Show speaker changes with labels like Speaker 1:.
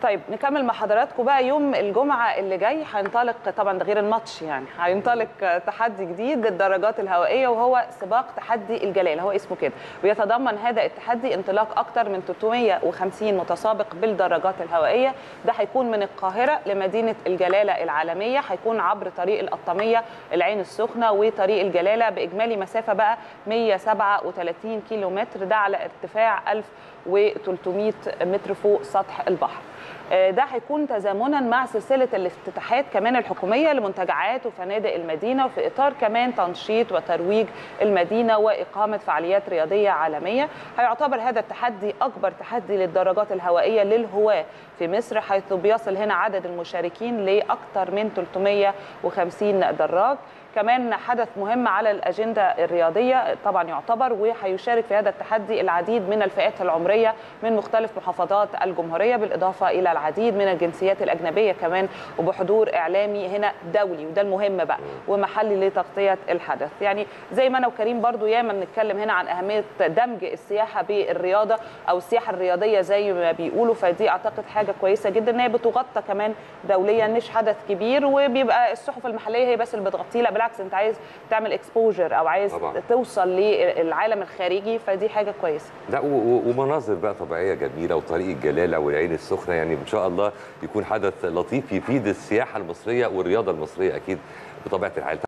Speaker 1: طيب نكمل مع حضراتكم بقى يوم الجمعه اللي جاي هينطلق طبعا ده غير الماتش يعني هينطلق تحدي جديد للدراجات الهوائيه وهو سباق تحدي الجلاله هو اسمه كده ويتضمن هذا التحدي انطلاق اكثر من 350 متسابق بالدراجات الهوائيه ده هيكون من القاهره لمدينه الجلاله العالميه هيكون عبر طريق القطاميه العين السخنه وطريق الجلاله باجمالي مسافه بقى 137 كيلو متر ده على ارتفاع 1300 متر فوق سطح البحر ده هيكون تزامنا مع سلسله الافتتاحات كمان الحكوميه لمنتجعات وفنادق المدينه وفي اطار كمان تنشيط وترويج المدينه واقامه فعاليات رياضيه عالميه هيعتبر هذا التحدي اكبر تحدي للدراجات الهوائيه للهواه في مصر حيث بيصل هنا عدد المشاركين لاكثر من 350 دراج كمان حدث مهم على الأجندة الرياضية طبعا يعتبر وهيشارك في هذا التحدي العديد من الفئات العمرية من مختلف محافظات الجمهورية بالإضافة إلى العديد من الجنسيات الأجنبية كمان وبحضور إعلامي هنا دولي وده المهم بقى ومحلي لتغطية الحدث يعني زي ما أنا وكريم برضو ياما بنتكلم هنا عن أهمية دمج السياحة بالرياضة أو السياحة الرياضية زي ما بيقولوا فدي أعتقد حاجة كويسة جدا إن هي بتغطى كمان دوليا مش حدث كبير وبيبقى الصحف المحلية هي بس اللي بتغطيه لا بالعكس انت عايز تعمل اكسبوجر او عايز
Speaker 2: طبعاً.
Speaker 1: توصل للعالم الخارجي فدي حاجه كويسه
Speaker 2: لا و- و- ومناظر بقى طبيعيه جميله وطريق الجلاله والعين السخنه يعني ان شاء الله يكون حدث لطيف يفيد السياحه المصريه والرياضه المصريه اكيد بطبيعه الحال